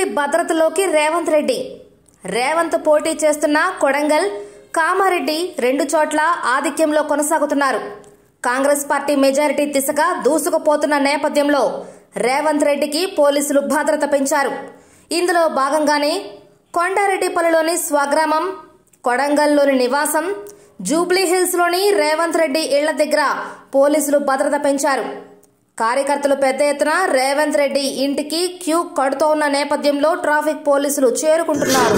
పూర్తి భద్రతలోకి రేవంత్ రెడ్డి రేవంత్ పోటీ చేస్తున్న కొడంగల్ కామారెడ్డి రెండు చోట్ల ఆధిక్యంలో కొనసాగుతున్నారు కాంగ్రెస్ పార్టీ మెజారిటీ దిశగా దూసుకుపోతున్న నేపథ్యంలో రేవంత్ రెడ్డికి పోలీసులు భద్రత పెంచారు ఇందులో భాగంగానే కొండారెడ్డిపల్లిలోని స్వగ్రామం కొడంగల్లోని నివాసం జూబ్లీ హిల్స్లోని రేవంత్ రెడ్డి ఇళ్ల దగ్గర పోలీసులు భద్రత పెంచారు కార్యకర్తలు పెద్ద ఎత్తున రేవంత్ రెడ్డి ఇంటికి క్యూ కడుతోన్న నేపథ్యంలో ట్రాఫిక్ పోలీసులు చేరుకుంటున్నారు